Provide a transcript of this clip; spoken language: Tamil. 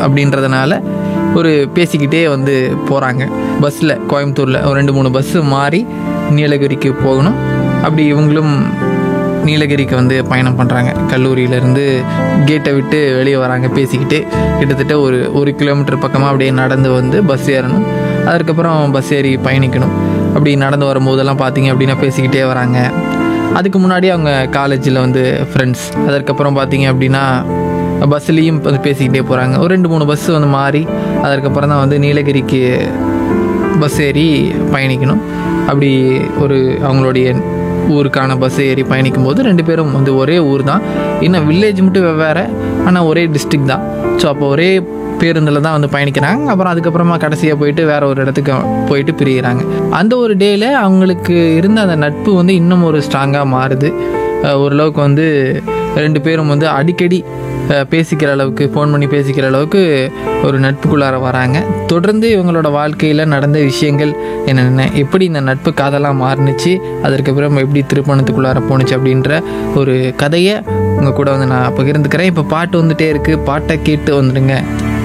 அப்படின்றதுனால ஒரு பேசிக்கிட்டே வந்து போகிறாங்க பஸ்ஸில் கோயம்புத்தூரில் ஒரு ரெண்டு மூணு பஸ்ஸு மாறி நீலகிரிக்கு போகணும் அப்படி இவங்களும் நீலகிரிக்கு வந்து பயணம் பண்ணுறாங்க கல்லூரியிலேருந்து கேட்டை விட்டு வெளியே வராங்க பேசிக்கிட்டு கிட்டத்தட்ட ஒரு ஒரு கிலோமீட்டர் பக்கமாக அப்படியே நடந்து வந்து பஸ் ஏறணும் அதுக்கப்புறம் பஸ் ஏறி பயணிக்கணும் அப்படி நடந்து வரும்போதெல்லாம் பார்த்தீங்க அப்படின்னா பேசிக்கிட்டே வராங்க அதுக்கு முன்னாடி அவங்க காலேஜில் வந்து ஃப்ரெண்ட்ஸ் அதற்கப்புறம் பார்த்தீங்க அப்படின்னா பஸ்லேயும் வந்து பேசிக்கிட்டே போகிறாங்க ஒரு ரெண்டு மூணு பஸ் வந்து மாறி அதற்கப்புறம் தான் வந்து நீலகிரிக்கு பஸ் ஏறி பயணிக்கணும் அப்படி ஒரு அவங்களுடைய ஊருக்கான பஸ் ஏறி பயணிக்கும் போது ரெண்டு பேரும் வந்து ஒரே ஊர் தான் இன்னும் வில்லேஜ் மட்டும் வெவ்வேறு ஆனால் ஒரே டிஸ்ட்ரிக்ட் தான் ஸோ அப்போ ஒரே பேருந்தில் தான் வந்து பயணிக்கிறாங்க அப்புறம் அதுக்கப்புறமா கடைசியாக போயிட்டு வேற ஒரு இடத்துக்கு போயிட்டு பிரிகிறாங்க அந்த ஒரு டேயில் அவங்களுக்கு இருந்த அந்த நட்பு வந்து இன்னும் ஒரு ஸ்ட்ராங்காக மாறுது அஹ் ஓரளவுக்கு வந்து ரெண்டு பேரும் வந்து அடிக்கடி அஹ், பேசிக்கிற அளவுக்கு ஃபோன் பண்ணி பேசிக்கிற அளவுக்கு ஒரு நட்புக்குள்ளார வராங்க தொடர்ந்து இவங்களோட வாழ்க்கையில் நடந்த விஷயங்கள் என்னென்ன எப்படி இந்த நட்பு காதலாக மாறுனுச்சு அதற்கப்புறம் எப்படி திருப்பணத்துக்குள்ளார போணுச்சு அப்படின்ற ஒரு கதையை உங்கள் கூட வந்து நான் பகிர்ந்துக்கிறேன் இப்போ பாட்டு வந்துட்டே இருக்குது பாட்டை கேட்டு வந்துடுங்க